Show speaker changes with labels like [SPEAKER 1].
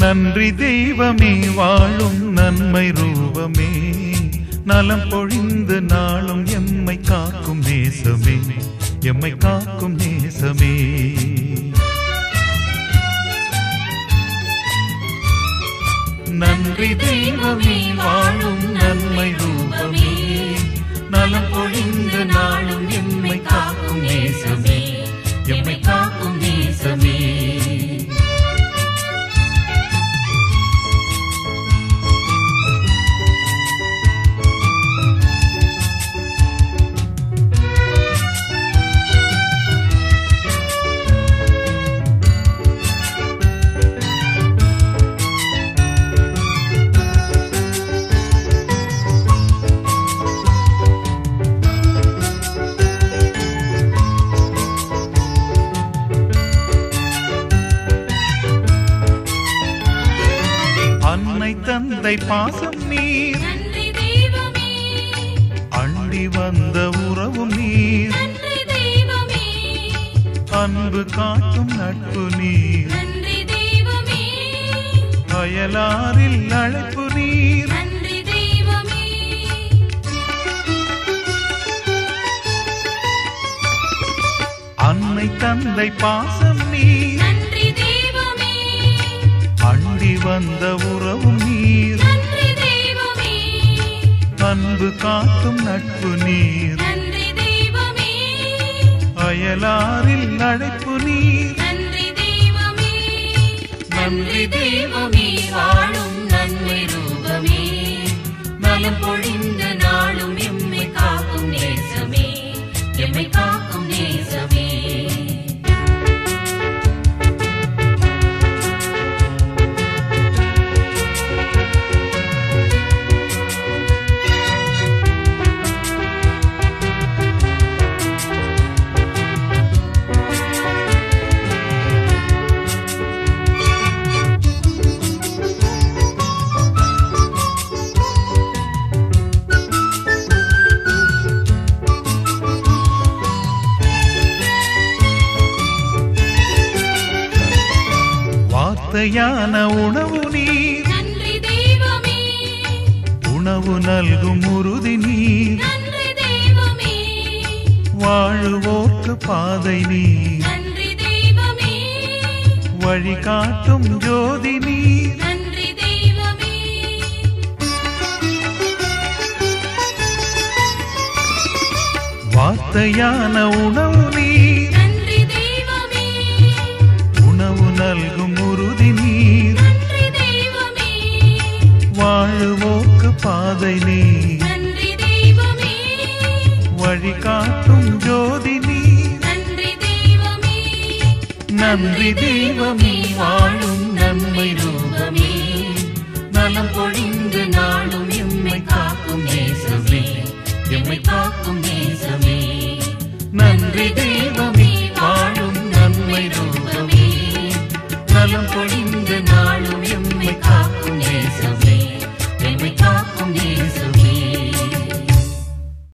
[SPEAKER 1] நன்றி தெய்வமே வாழும் நன்மை ரூபமே நலம் பொழிந்து நாளும் எம்மை காக்கும் நேசமே எம்மை காக்கும் நேசமே நன்றி தெய்வமே வாழும் நன்மை ரூபமே நலம் பொழிந்து நாளும் எம்மை காக்கும் நேசமே எம்மை காக்கும் நேசமே அன்னை தந்தை பாசம் நீர்
[SPEAKER 2] நன்றி தெய்வமே
[SPEAKER 1] அண்டி வந்த உறவும் நீர்
[SPEAKER 2] நன்றி தெய்வமே
[SPEAKER 1] அன்பு காட்டும் நட்பு நீர்
[SPEAKER 2] நன்றி தெய்வமே
[SPEAKER 1] அயலாரில் அழைப்பு நீர்
[SPEAKER 2] நன்றி தெய்வமே
[SPEAKER 1] அன்னை தந்தை பாசம் நீர்
[SPEAKER 2] நன்றி தெய்வமே
[SPEAKER 1] அண்டி வந்த உறவும் நீர்
[SPEAKER 2] நன்றி தெய்வமே
[SPEAKER 1] அன்பு காட்டும் நட்பு நீர்
[SPEAKER 2] நன்றி தெய்வமே
[SPEAKER 1] அயலாரில் அழைப்பு நீர்
[SPEAKER 2] நன்றி தெய்வமே நன்றி தெய்வமே வாழும் நன்மை ரூபமே நலம் பொழிந்த நாளும் எம்மை காக்கும் நேசமே எம்மை காக்கும் நேசமே
[SPEAKER 1] வார்த்தையான உணவு நீர்
[SPEAKER 2] நன்றி தெய்வமே
[SPEAKER 1] உணவு நல்கும் உறுதி நீர்
[SPEAKER 2] நன்றி தெய்வமே
[SPEAKER 1] வாழுவோர்க்கு பாதை நீர்
[SPEAKER 2] நன்றி தெய்வமே
[SPEAKER 1] வழிகாட்டும் ஜோதி நீர்
[SPEAKER 2] நன்றி தெய்வமே
[SPEAKER 1] வார்த்தையான உணவு நீர்
[SPEAKER 2] நன்றி தெய்வமே
[SPEAKER 1] உணவு நல்கும் உறுதி நீர்
[SPEAKER 2] நன்றி தெய்வமே
[SPEAKER 1] வாழுவோர்க்கு பாதை நீர்
[SPEAKER 2] நன்றி தெய்வமே
[SPEAKER 1] வழிகாட்டும் ஜோதி நீர்
[SPEAKER 2] நன்றி தெய்வமே
[SPEAKER 1] நன்றி தெய்வமே வாழும் நன்மை ரூபமே
[SPEAKER 2] நலம் பொழிந்து நாளும் எம்மை காக்கும் நேசமே எம்மை காக்கும் நேசமே
[SPEAKER 1] நன்றி தெய்வமே வாழும் நன்மை ரூபமே நலம் பொழிந்து நான்